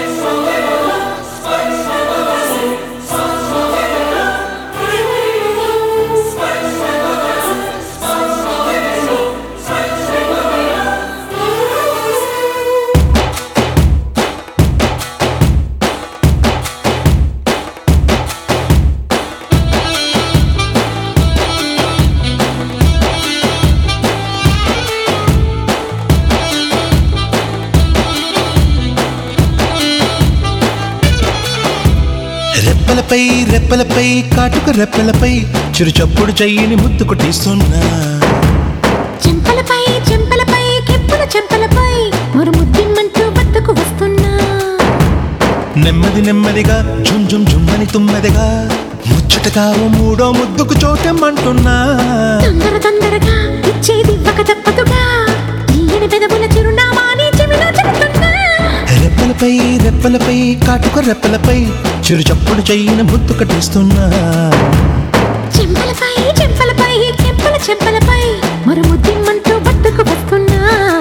రెప్పలపై రెప్పలపై కాటుక రెప్పలపై చిరు చప్పుడు చెయ్యిని ముద్దు కొట్టిస్తున్నా చెంపలపై చెంపలపై కెప్పుల చెంపలపై మరు ముద్దిమ్మంటూ వద్దకు వస్తున్నా నెమ్మది నెమ్మదిగా జుమ్ జుమ్ జుమ్మని తుమ్మెదగా ముచ్చటగా ఓ మూడో ముద్దుకు చోటెమ్మంటున్నా తొందర తొందరగా ఇచ్చేది ఇవ్వక తప్పదుగా తీయని పెదవుల చిరునామాని చెవిలో చెబుతున్నా రెప్పలపై రెప్పలపై కాటుక రెప్పలపై చిరు చప్పుడు చెయ్యిని ముద్దు కట్టిస్తున్నా చెంపలపై చెంపలపై కెప్పుల చెంపలపై మరు ముద్దిమ్మంటూ వద్దకు వస్తున్నా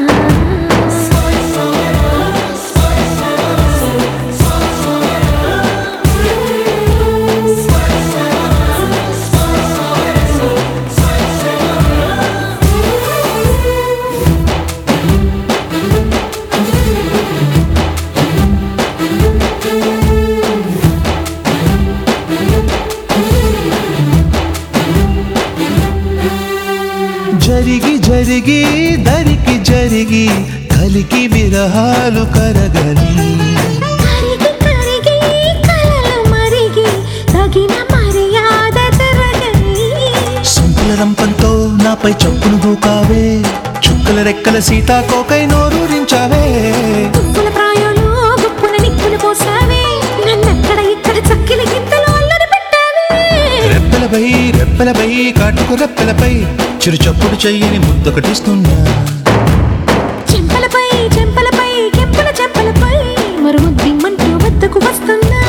జరిగి జరిగి దరికి జరిగి కలికి విరహాలు కరగని కరిగి కరిగి కలలు మరిగి తగిన మర్యాద తరగని సొంపుల రంపంతో నాపై చప్పును దూకావే చుక్కల రెక్కల సీతాకోకై నోరూరించావే తుప్పుల ప్రాయాలు గుప్పున నిప్పులు పోసావే నన్నక్కడ ఇక్కడ చక్కిలి గింతలు అల్లరి పెట్టావే రెప్పలపై రెప్పలపై కాటుకు రెప్పలపై చిరు చప్పుడు చెయ్యని ముద్దొకటిస్తున్నా చెంపలపై చెంపలపై కెంపుల చెంపలపై మరుగు దిమ్మంటూ వద్దకు వస్తున్నా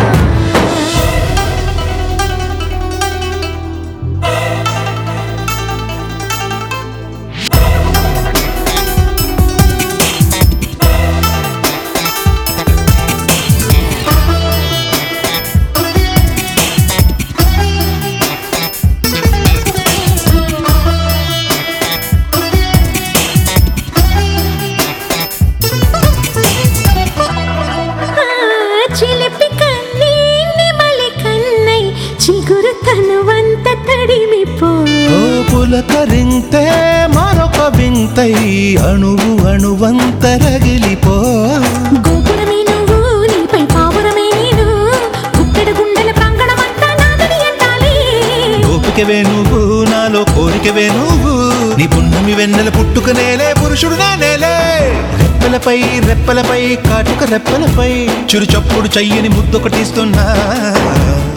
ఆ, చిలిపి కన్నీ నిమలి కన్నై చిగురు తనువంత తడిమిపో ఓ పులకరింతే మరొక వింతై అణువు అణువంత రగిలిపో గోపురమే నువ్వు నీపై పావురమే నేను గుప్పెడు గుండెల ప్రాంగణమంతా నాదని అంటాలి గోపికవే నువ్వు నాలో కోరికవే నువ్వు నీ పున్నమి వెన్నెల పుట్టుక నేలే పురుషుడు నేలే రెప్పలపై రెప్పలపై కాటుక రెప్పలపై చిరు చప్పుడు చెయ్యని ముద్దొకటిస్తున్నా